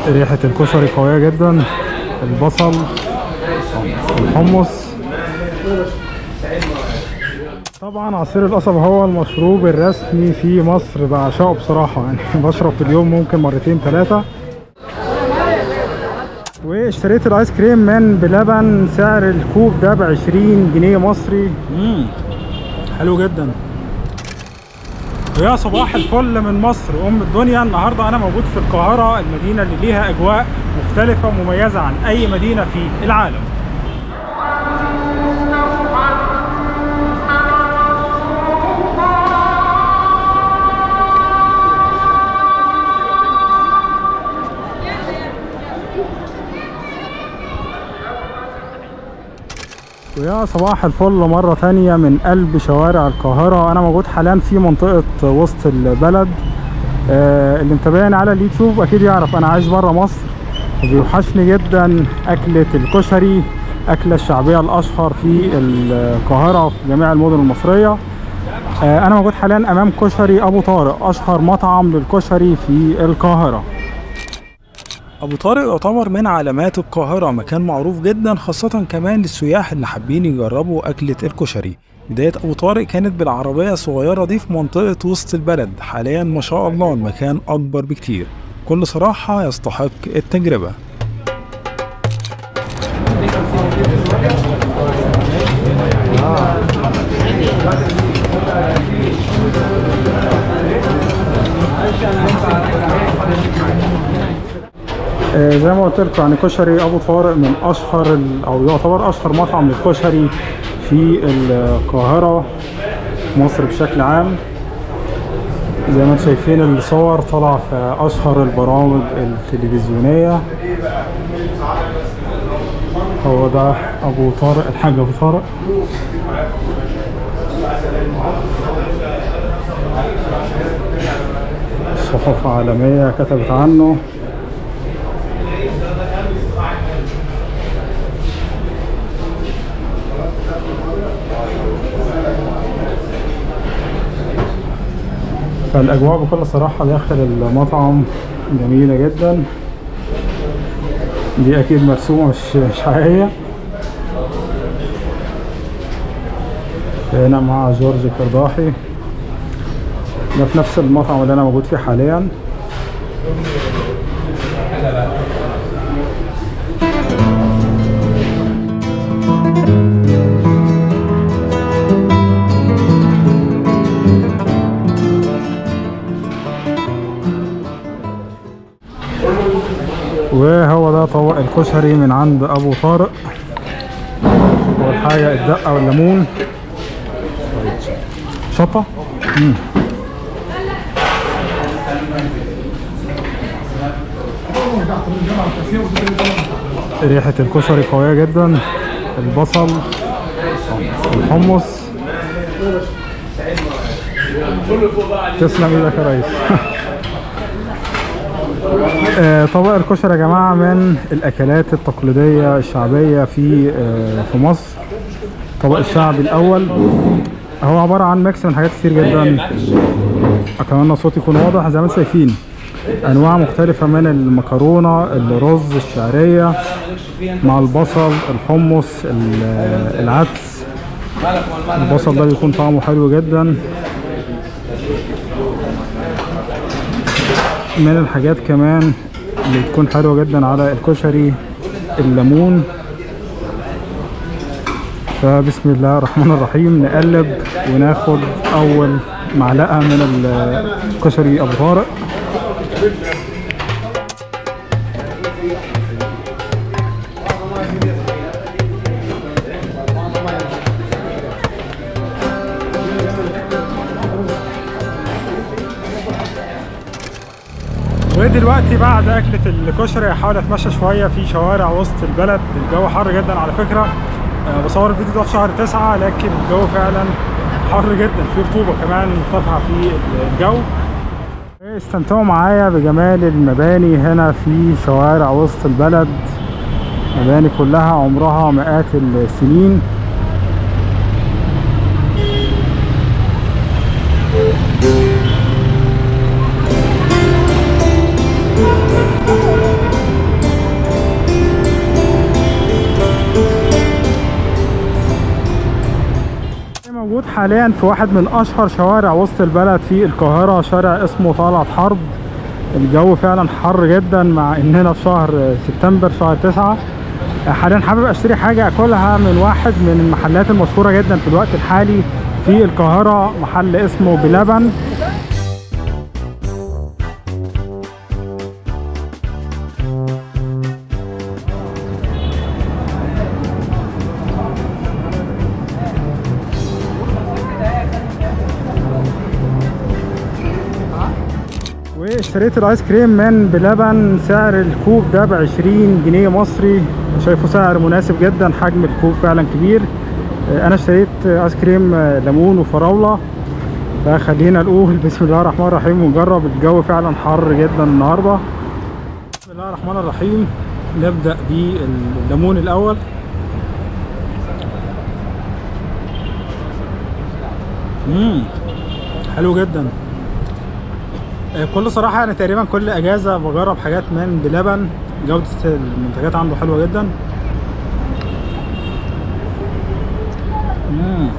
ريحة الكشري قوية جدا البصل الحمص طبعا عصير القصب هو المشروب الرسمي في مصر بعشقه بصراحة يعني بشرب في اليوم ممكن مرتين ثلاثة واشتريت الايس كريم من بلبن سعر الكوب ده ب 20 جنيه مصري امم حلو جدا ويا صباح الفل من مصر ام الدنيا النهارده انا موجود في القاهره المدينه اللي ليها اجواء مختلفه ومميزه عن اي مدينه في العالم ويا صباح الفل مرة تانية من قلب شوارع القاهرة أنا موجود حاليا في منطقة وسط البلد آه اللي متابعني على اليوتيوب أكيد يعرف أنا عايش برا مصر وبيوحشني جدا أكلة الكشري أكلة الشعبية الأشهر في القاهرة وفي جميع المدن المصرية آه أنا موجود حاليا أمام كشري أبو طارق أشهر مطعم للكشري في القاهرة أبو طارق يعتبر من علامات القاهرة مكان معروف جدا خاصة كمان للسياح اللي حابين يجربوا أكلة الكشري بداية أبو طارق كانت بالعربية الصغيرة دي في منطقة وسط البلد حاليا ما شاء الله المكان أكبر بكتير كل صراحة يستحق التجربة آه، زي ما قلت لكم يعني كشري ابو طارق من اشهر ال- او يعتبر اشهر مطعم للكشري في القاهره مصر بشكل عام زي ما انتم شايفين الصور طالعه في اشهر البرامج التلفزيونيه هو ده ابو طارق الحاج ابو طارق صحف عالميه كتبت عنه فالأجواء بكل صراحة داخل المطعم جميلة جدا دي أكيد مرسومة مش مش حقيقية هنا مع جورج قرداحي ده في نفس المطعم اللي أنا موجود فيه حاليا وهو ده طبق الكشري من عند ابو طارق اول حاجه الدقه والليمون شطه مم. ريحه الكشري قويه جدا البصل الحمص تسلم ايدك يا ريس آه، طبق الكشري يا جماعة من الأكلات التقليدية الشعبية في آه، في مصر طبق الشعبي الأول هو عبارة عن ميكس من حاجات كتير جدا أتمنى صوتي يكون واضح زي ما انتم شايفين أنواع مختلفة من المكرونة الرز الشعرية مع البصل الحمص ال- العدس البصل ده بيكون طعمه حلو جدا من الحاجات كمان اللي بتكون حلوة جدا على الكشري الليمون فبسم الله الرحمن الرحيم نقلب وناخد أول معلقة من الكشري أبو طارق ودلوقتي بعد أكلة الكشري هحاول أتمشى شوية في شوارع وسط البلد الجو حر جدا على فكرة آه، بصور الفيديو ده في شهر تسعة لكن الجو فعلا حر جدا في رطوبة كمان مرتفعة في الجو استمتعوا معايا بجمال المباني هنا في شوارع وسط البلد مباني كلها عمرها مئات السنين موجود حاليا في واحد من اشهر شوارع وسط البلد في القاهره شارع اسمه طلعت حرب الجو فعلا حر جدا مع اننا في شهر سبتمبر شهر تسعة حاليا حابب اشتري حاجه اكلها من واحد من المحلات المشهوره جدا في الوقت الحالي في القاهره محل اسمه بلبن واشتريت الايس كريم من بلبن سعر الكوب ده ب 20 جنيه مصري شايفه سعر مناسب جدا حجم الكوب فعلا كبير انا اشتريت ايس كريم ليمون وفراوله فخلينا نقول بسم الله الرحمن الرحيم ونجرب الجو فعلا حر جدا النهارده بسم الله الرحمن الرحيم نبدا بالليمون الاول امم حلو جدا بكل صراحة أنا تقريبا كل أجازة بجرب حاجات من بلبن جودة المنتجات عنده حلوة جدا مم.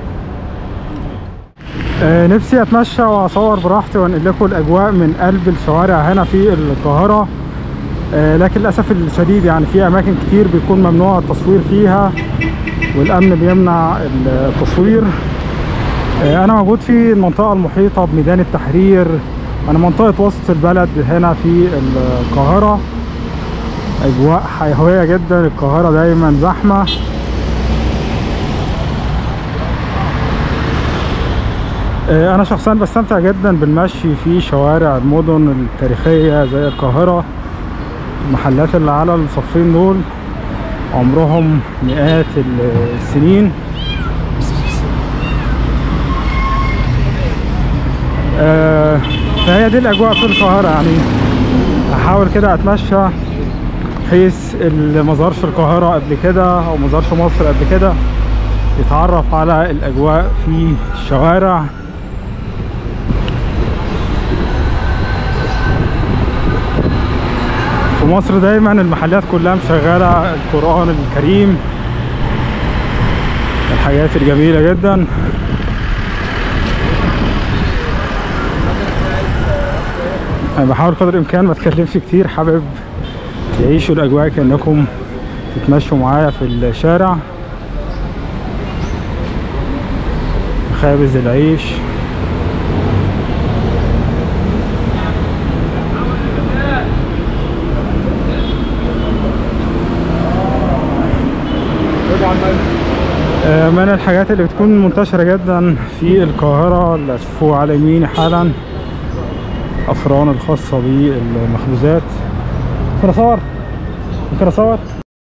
آه نفسي أتمشى وأصور براحتي وأنقل لكم الأجواء من قلب الشوارع هنا في القاهرة آه لكن للأسف الشديد يعني في أماكن كتير بيكون ممنوع التصوير فيها والأمن بيمنع التصوير آه أنا موجود في المنطقة المحيطة بميدان التحرير انا منطقة وسط البلد هنا في القاهرة اجواء حيوية جدا القاهرة دايما زحمة انا شخصيا بستمتع جدا بالمشي في شوارع المدن التاريخية زي القاهرة المحلات اللي على الصفين دول عمرهم مئات السنين آه فهي دي الاجواء في القاهره يعني هحاول كده اتمشى بحيث اللي ما زارش القاهره قبل كده او ما زارش مصر قبل كده يتعرف على الاجواء في الشوارع في مصر دايما المحلات كلها مشغله القران الكريم الحاجات الجميله جدا انا بحاول قدر الامكان ما اتكلمش كتير حابب تعيشوا الاجواء كانكم تتمشوا معايا في الشارع مخابز العيش من الحاجات اللي بتكون منتشرة جدا في القاهرة اللي هتشوفوه على يميني حالا افران الخاصة بالمخبوزات ممكن اصور ممكن اصور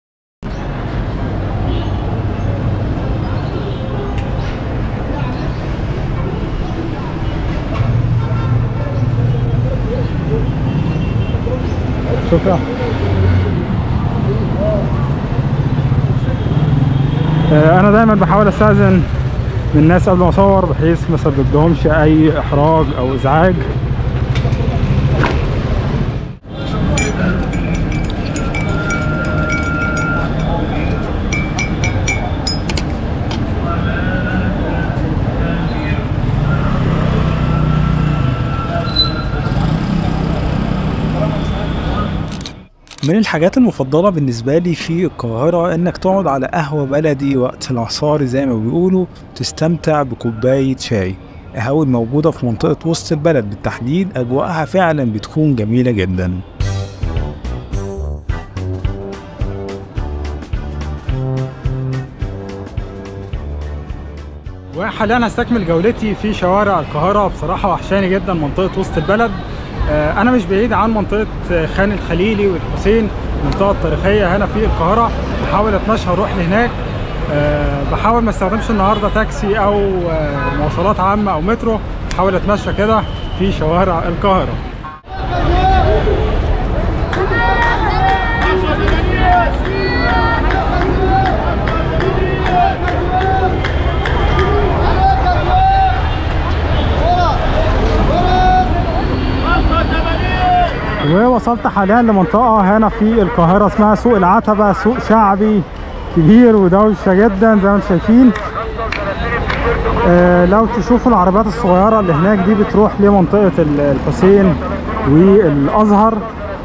شكرا انا دايما بحاول استاذن من الناس قبل ما اصور بحيث ما اسببلهمش اي احراج او ازعاج من الحاجات المفضلة بالنسبة لي في القاهرة انك تقعد على قهوة بلدي وقت العصار زي ما بيقولوا تستمتع بكوباية شاي قهاوي موجودة في منطقة وسط البلد بالتحديد أجواءها فعلا بتكون جميلة جدا وحاليا هستكمل جولتي في شوارع القاهرة بصراحة وحشاني جدا منطقة وسط البلد انا مش بعيد عن منطقه خان الخليلي والحسين المنطقه التاريخيه هنا في القاهره بحاول اتمشى اروح لهناك بحاول ما استخدمش النهارده تاكسي او مواصلات عامه او مترو بحاول اتمشى كده في شوارع القاهره ووصلت حاليا لمنطقة هنا في القاهرة اسمها سوق العتبة سوق شعبي كبير ودوشة جدا زي ما انتم شايفين آه لو تشوفوا العربيات الصغيرة اللي هناك دي بتروح لمنطقة ال- الحسين والأزهر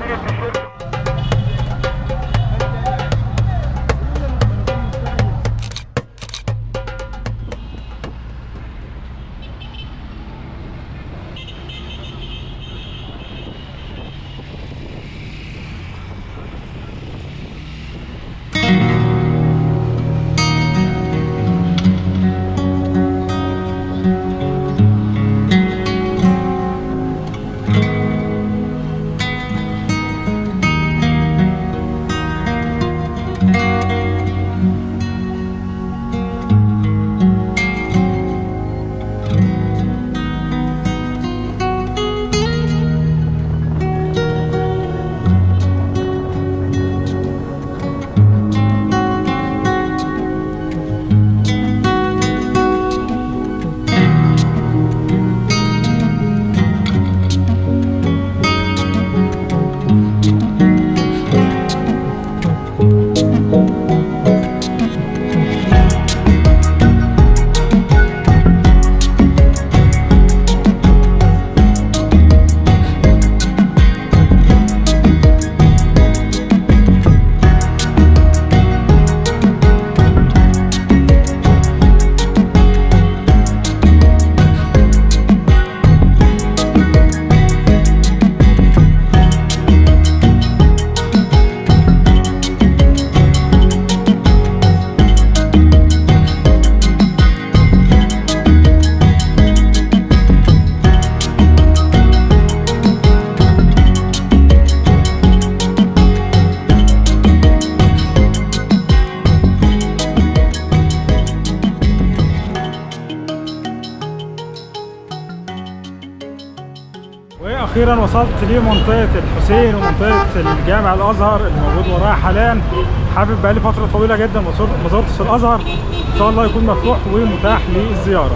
واخيرا وصلت لمنطقه الحسين ومنطقه الجامع الازهر اللي موجود ورايا حاليا حابب بقالي فتره طويله جدا ما زرت- ما زرتش الازهر ان شاء الله يكون مفتوح ومتاح للزياره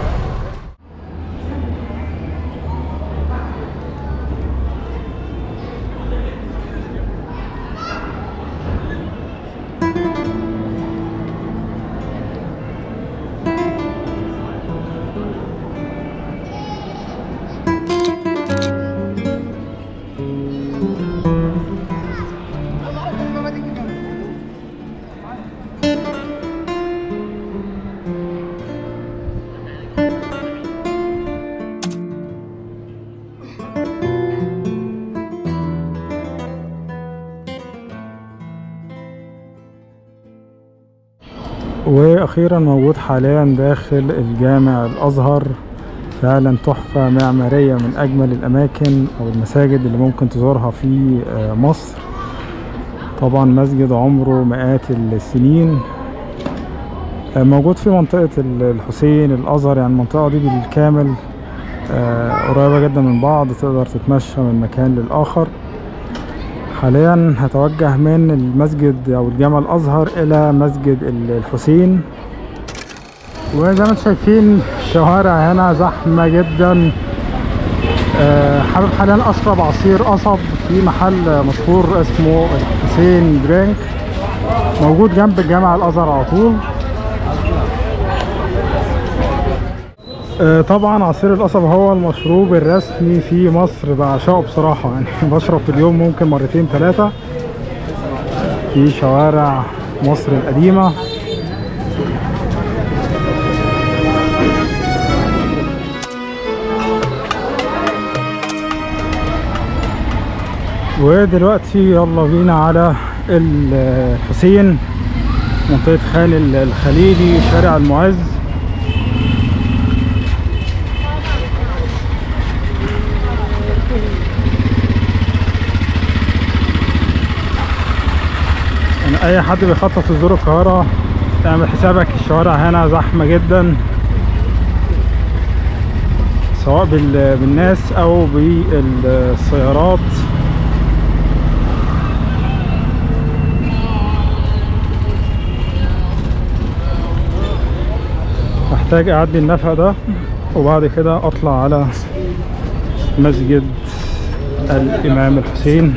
واخيرا موجود حاليا داخل الجامع الازهر فعلا تحفة معمارية من اجمل الاماكن او المساجد اللي ممكن تزورها في آه، مصر طبعا مسجد عمره مئات السنين آه، موجود في منطقة ال- الحسين الازهر يعني المنطقة دي بالكامل آه، قريبة جدا من بعض تقدر تتمشى من مكان للآخر حاليا هتوجه من المسجد او الجامع الازهر الى مسجد ال- الحسين وزي ما انتم شايفين الشوارع هنا زحمه جدا آه، حابب حاليا اشرب عصير قصب في محل مشهور اسمه الحسين درينك موجود جنب الجامع الازهر على طول آه، طبعا عصير القصب هو المشروب الرسمي في مصر بعشقه بصراحة يعني بشرب في اليوم ممكن مرتين ثلاثة في شوارع مصر القديمة ودلوقتي يلا بينا على الحسين منطقة خان الخليلي شارع المعز يعني اي حد بيخطط يزور القاهرة اعمل حسابك الشوارع هنا زحمة جدا سواء بال- بالناس او بالسيارات محتاج اعدي النفق ده وبعد كده اطلع على مسجد الامام الحسين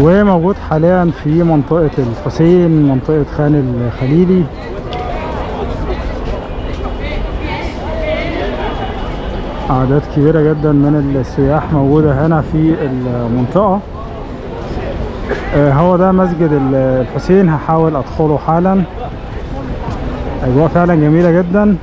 وموجود حاليا في منطقة الحسين منطقة خان الخليلي أعداد كبيرة جدا من السياح موجودة هنا في المنطقة آه، هو ده مسجد ال- الحسين هحاول أدخله حالا أجواء فعلا جميلة جدا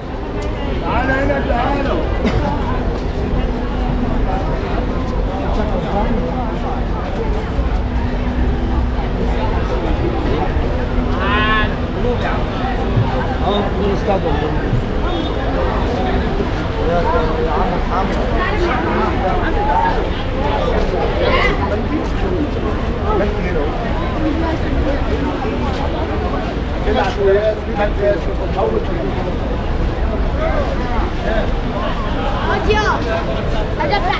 Hadi Ada Pak.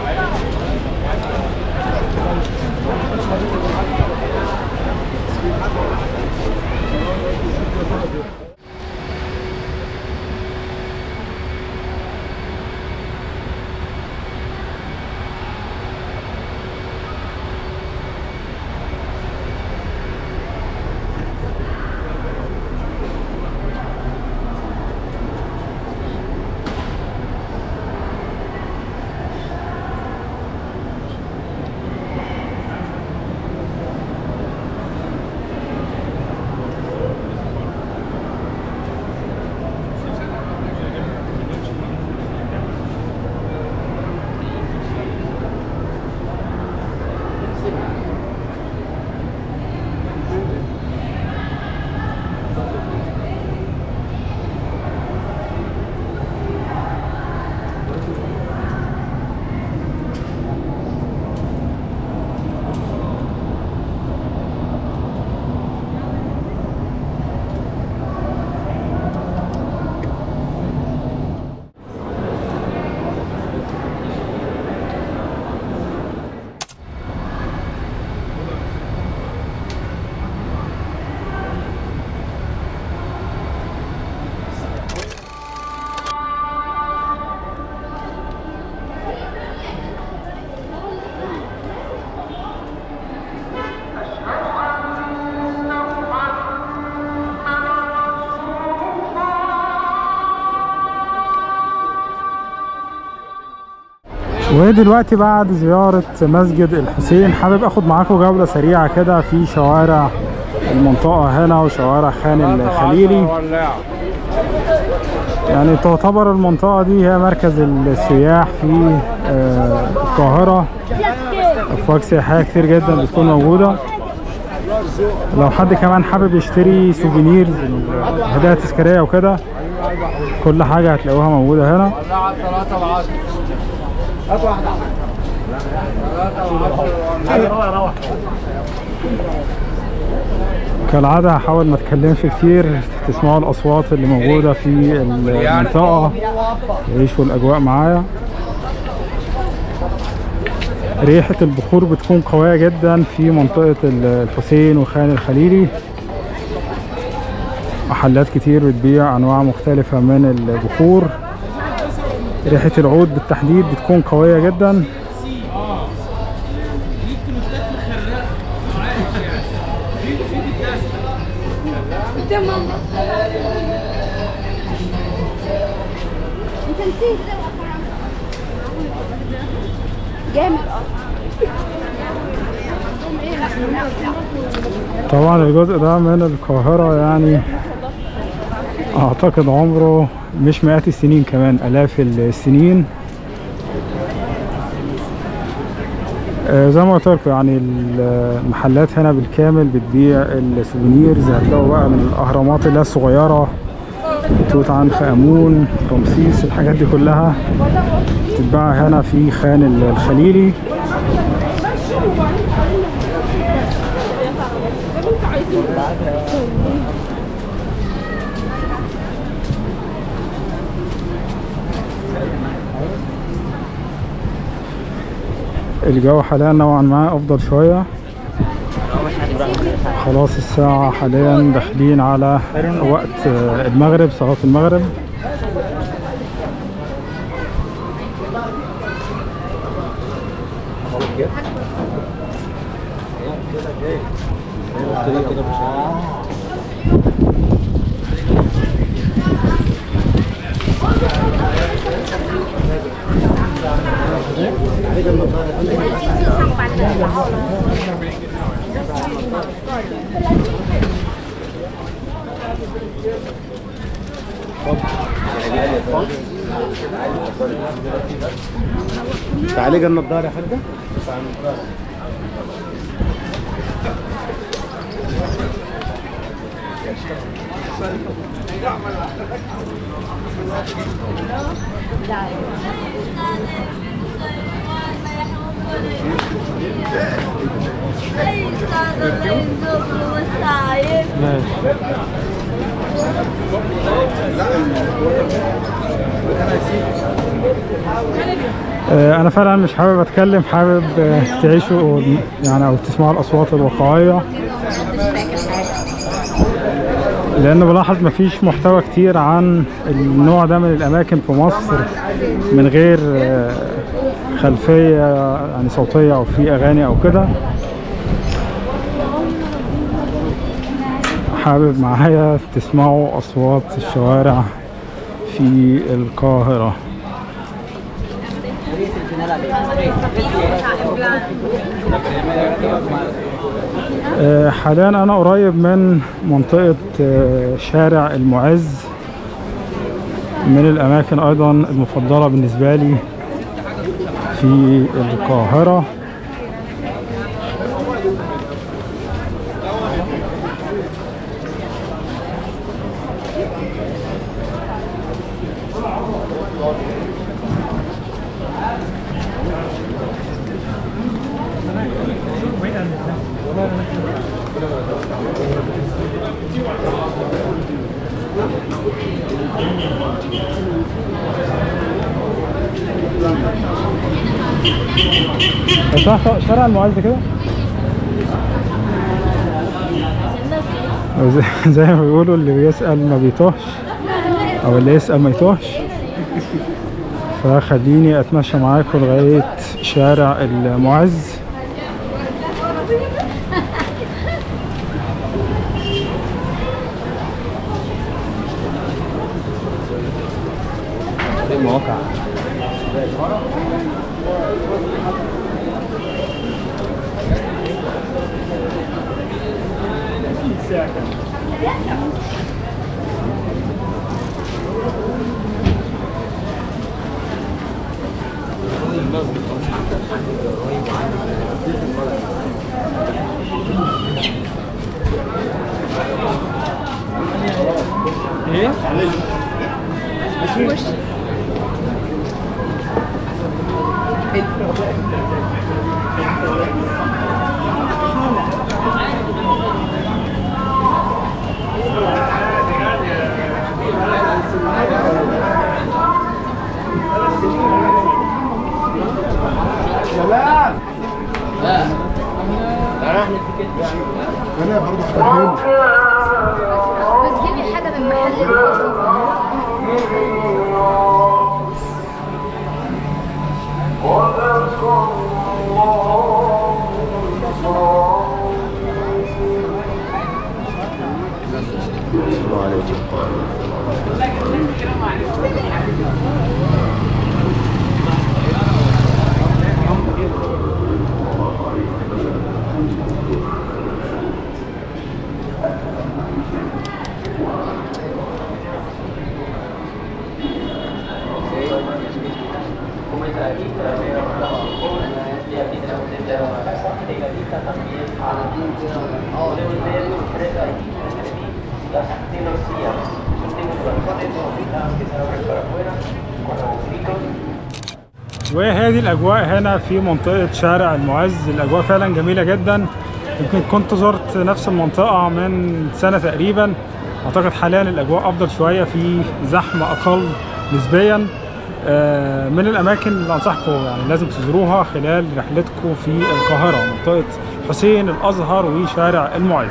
ودلوقتي بعد زيارة مسجد الحسين حابب اخد معاكم جولة سريعة كده في شوارع المنطقة هنا وشوارع خان الخليلي يعني تعتبر المنطقة دي هي مركز السياح في آه، القاهرة أفواج سياحية كتير جدا بتكون موجودة لو حد كمان حابب يشتري سوفينيرز هدايا تذكارية وكده كل حاجة هتلاقوها موجودة هنا كالعادة هحاول ما اتكلمش كتير تسمعوا الأصوات اللي موجودة في المنطقة تعيشوا الأجواء معايا ريحة البخور بتكون قوية جدا في منطقة الحسين وخان الخليلي محلات كتير بتبيع أنواع مختلفة من البخور ريحة العود بالتحديد بتكون قوية جدا تمام انت نسيت جامد طبعا الجزء ده من القاهرة يعني أعتقد عمره مش مئات السنين كمان آلاف السنين آه، زي ما قلت لكم يعني المحلات هنا بالكامل بتبيع السوفينيرز هتلاقوا بقى من الأهرامات اللي هي الصغيرة توت عنخ آمون رمسيس الحاجات دي كلها بتتباع هنا في خان الخليلي الجو حاليا نوعا ما افضل شوية خلاص الساعة حاليا داخلين على وقت آه، المغرب صلاة المغرب تعالي جنب النضاره يا حاجه آه، انا فعلا مش حابب اتكلم حابب آه، تعيشوا يعني او تسمعوا الاصوات الواقعيه لان بلاحظ مفيش محتوى كتير عن النوع ده من الاماكن في مصر من غير آه، خلفيه يعني صوتيه او في اغاني او كده حابب معايا تسمعوا اصوات الشوارع في القاهره آه، حاليا انا قريب من منطقة آه، شارع المعز من الاماكن ايضا المفضلة بالنسبة لي في القاهرة صح شارع المعز كده زي- زي ما بيقولوا اللي بيسأل ما بيتوهش او اللي يسأل ما يتوهش فخليني اتمشى معاكم لغاية شارع المعز المواقع بتجيبي حاجة من محل الخضار وهذه الأجواء هنا في منطقة شارع المعز الأجواء فعلا جميلة جدا يمكن كنت زرت نفس المنطقة من سنة تقريبا أعتقد حاليا الأجواء أفضل شوية في زحمة أقل نسبيا آه، من الأماكن اللي أنصحكم يعني لازم تزوروها خلال رحلتكم في القاهرة منطقة حسين الأزهر وشارع المعز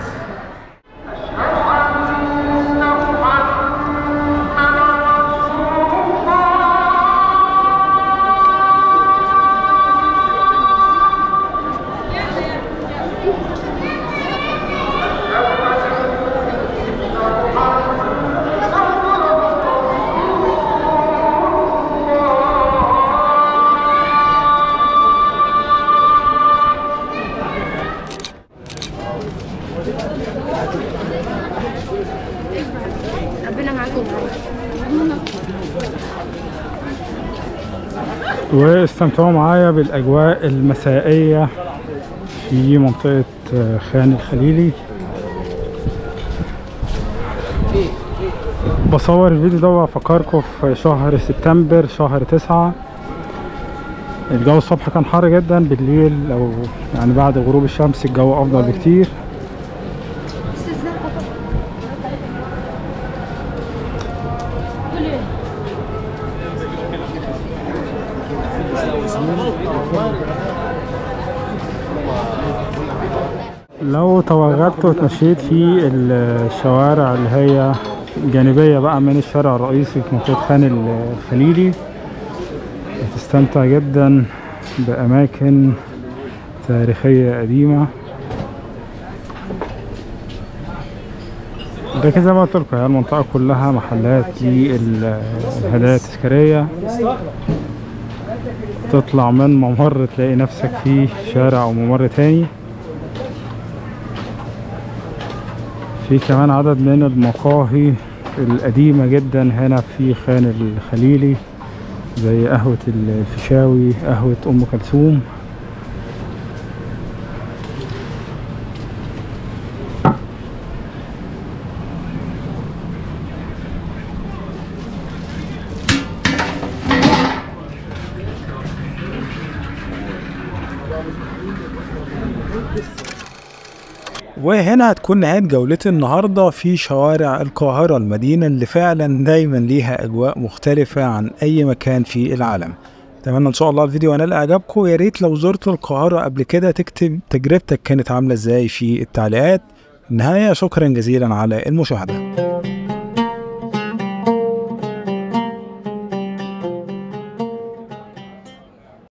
ربنا معاكم واستمتعوا معايا بالأجواء المسائية في منطقة آه، خان الخليلي بصور الفيديو ده وافكركم في شهر سبتمبر شهر تسعة الجو الصبح كان حر جدا بالليل او يعني بعد غروب الشمس الجو افضل بكتير لو توغلت وتمشيت في الشوارع اللي هي جانبية بقى من الشارع الرئيسي في منطقة خان الخليلي هتستمتع جدا بأماكن تاريخية قديمة ده كده زي ما قلت لكم هي المنطقة كلها محلات للهدايا التذكارية تطلع من ممر تلاقي نفسك في شارع أو ممر تاني في كمان عدد من المقاهي القديمة جدا هنا في خان الخليلي زي قهوة الفيشاوي قهوة أم كلثوم وهنا هتكون نهاية جولتي النهاردة في شوارع القاهرة المدينة اللي فعلا دايما ليها أجواء مختلفة عن أي مكان في العالم أتمنى إن شاء الله الفيديو ينال إعجابكم يا ريت لو زرتوا القاهرة قبل كده تكتب تجربتك كانت عاملة إزاي في التعليقات النهاية شكرا جزيلا على المشاهدة